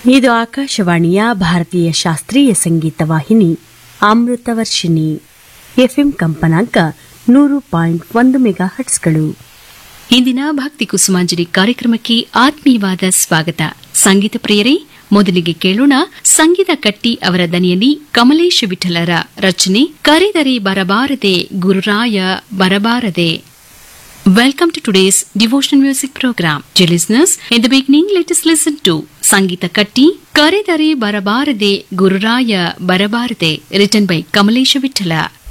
ಇದು ಆಕಾಶವಾಣಿಯ ಭಾರತೀಯ ಶಾಸ್ತ್ರೀಯ ಸಂಗೀತ ವಾಹಿನಿ ಅಮೃತವರ್ಷಿಣಿ ಎಫ್ಎಂ ಕಂಪನಾಂಕ ನೂರು ಪಾಯಿಂಟ್ ಒಂದು ಮೆಗಾ ಹಟ್ಸ್ಗಳು ಇಂದಿನ ಭಕ್ತಿ ಕುಸುಮಾಂಜಲಿ ಕಾರ್ಯಕ್ರಮಕ್ಕೆ ಆತ್ಮೀಯವಾದ ಸ್ವಾಗತ ಸಂಗೀತ ಪ್ರಿಯರೇ ಮೊದಲಿಗೆ ಕೇಳೋಣ ಸಂಗೀತ ಕಟ್ಟಿ ಅವರ ದನಿಯಲ್ಲಿ ಕಮಲೇಶ ವಿಠಲರ ರಚನೆ ಕರೆದರೆ ಬರಬಾರದೆ Gururaya ಬರಬಾರದೆ Welcome to today's devotional music program. Dear listeners, in the beginning, let us listen to Sangita Katti, Karedare Barabarade Gururaya Barabarade, written by Kamalesha Vittala.